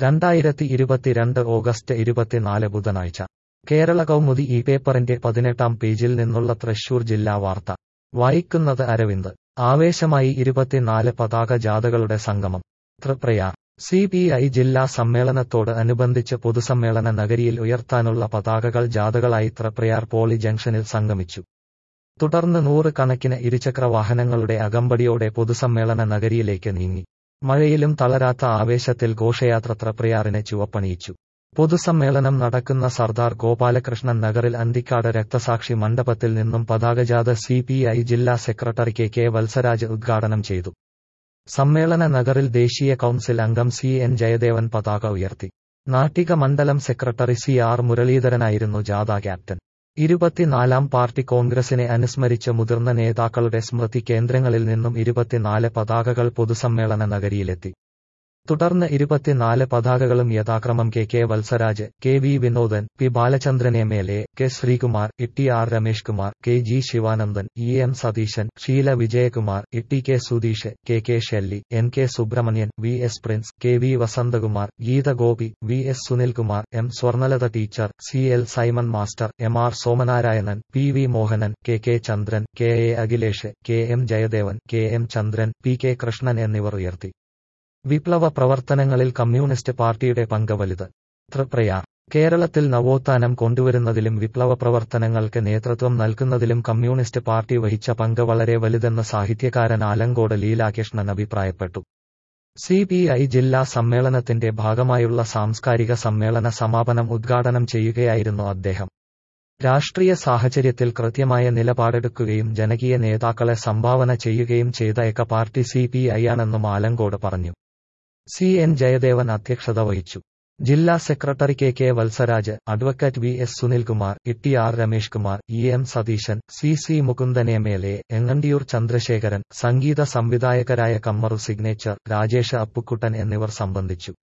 രണ്ടായിരത്തി ഇരുപത്തിരണ്ട് ഓഗസ്റ്റ് ഇരുപത്തിനാല് ബുധനാഴ്ച കേരള കൗമുദി ഈ പേപ്പറിന്റെ പതിനെട്ടാം പേജിൽ നിന്നുള്ള തൃശൂർ ജില്ലാ വാർത്ത വായിക്കുന്നത് അരവിന്ദ് ആവേശമായി ഇരുപത്തിനാല് പതാക ജാഥകളുടെ സംഗമം തൃപ്രയാർ സി പി ഐ ജില്ലാ സമ്മേളനത്തോട് അനുബന്ധിച്ച് പൊതുസമ്മേളന നഗരിയിൽ ഉയർത്താനുള്ള പതാകകൾ ജാഥകളായി തൃപ്രയാർ പോളി ജംഗ്ഷനിൽ സംഗമിച്ചു തുടർന്ന് നൂറ് കണക്കിന് ഇരുചക്ര വാഹനങ്ങളുടെ അകമ്പടിയോടെ പൊതുസമ്മേളന നഗരിയിലേക്ക് നീങ്ങി മഴയിലും തളരാത്ത ആവേശത്തിൽ ഘോഷയാത്ര തൃപ്രയാറിനെ ചുവപ്പണിയിച്ചു പൊതുസമ്മേളനം നടക്കുന്ന സർദാർ ഗോപാലകൃഷ്ണൻ നഗറിൽ അന്തിക്കാട് രക്തസാക്ഷി മണ്ഡപത്തിൽ നിന്നും പതാകജാഥ സി പി ഐ ജില്ലാ സെക്രട്ടറി കെ കെ വത്സരാജ് ഉദ്ഘാടനം ചെയ്തു സമ്മേളന നഗറിൽ ദേശീയ കൌൺസിൽ അംഗം സി എൻ ജയദേവൻ പതാക ഉയർത്തി നാട്ടിക മണ്ഡലം സെക്രട്ടറി സി ആർ മുരളീധരനായിരുന്നു ജാഥ ക്യാപ്റ്റൻ ഇരുപത്തിനാലാം പാർട്ടി കോൺഗ്രസിനെ അനുസ്മരിച്ച് മുതിർന്ന നേതാക്കളുടെ സ്മൃതി കേന്ദ്രങ്ങളിൽ നിന്നും ഇരുപത്തിനാല് പതാകകൾ പൊതുസമ്മേളന നഗരിയിലെത്തി തുടർന്ന് ഇരുപത്തിനാല് പതാകകളും യഥാക്രമം K K Valsaraj K V Vinodan P Balachandran M L A K Sreekumar Itty R Ramesh Kumar K G Sivanandan E M Satheesan Sheela Vijayakumar Itty K Sudheesh K K Shelly N K Subramanian V S Prince K V Vasanthakumar Geetha Gopi V S Sunilkumar M Swarnalatha teacher C L Simon master M R Somanarayanan P V Mohanan K K Chandran K A Akhilesh K M Jayadevan K M Chandran P K Krishnan എന്നിവർ ഉയർത്തി വിപ്ലവ പ്രവർത്തനങ്ങളിൽ communist പാർട്ടിയുടെ പങ്ക് വലുത് തൃപ്രയാർ കേരളത്തിൽ നവോത്ഥാനം കൊണ്ടുവരുന്നതിലും വിപ്ലവ പ്രവർത്തനങ്ങൾക്ക് നേതൃത്വം നൽകുന്നതിലും കമ്മ്യൂണിസ്റ്റ് പാർട്ടി വഹിച്ച പങ്ക് വളരെ വലുതെന്ന് സാഹിത്യകാരൻ ആലങ്കോട് ലീലാകൃഷ്ണൻ അഭിപ്രായപ്പെട്ടു സി പി ഐ ജില്ലാ സമ്മേളനത്തിന്റെ ഭാഗമായുള്ള സാംസ്കാരിക സമ്മേളന സമാപനം ഉദ്ഘാടനം ചെയ്യുകയായിരുന്നു അദ്ദേഹം രാഷ്ട്രീയ സാഹചര്യത്തിൽ കൃത്യമായ നിലപാടെടുക്കുകയും ജനകീയ നേതാക്കളെ സംഭാവന ചെയ്യുകയും ചെയ്ത ഏക പാർട്ടി സി പി ഐ ആണെന്നും ആലങ്കോട് പറഞ്ഞു സി എൻ ജയദേവൻ അധ്യക്ഷത വഹിച്ചു ജില്ലാ secretary K K Valsaraj advocate V S Sunilkumar Itty R Ramesh Kumar E M Satheesan C C Mukundan M L A Engandiyoor Chandrasekharan സംഗീത സംവിധായകരായ കമ്മറു സിഗ്നേച്ചർ രാജേഷ് അപ്പുക്കുട്ടൻ എന്നിവർ സംബന്ധിച്ചു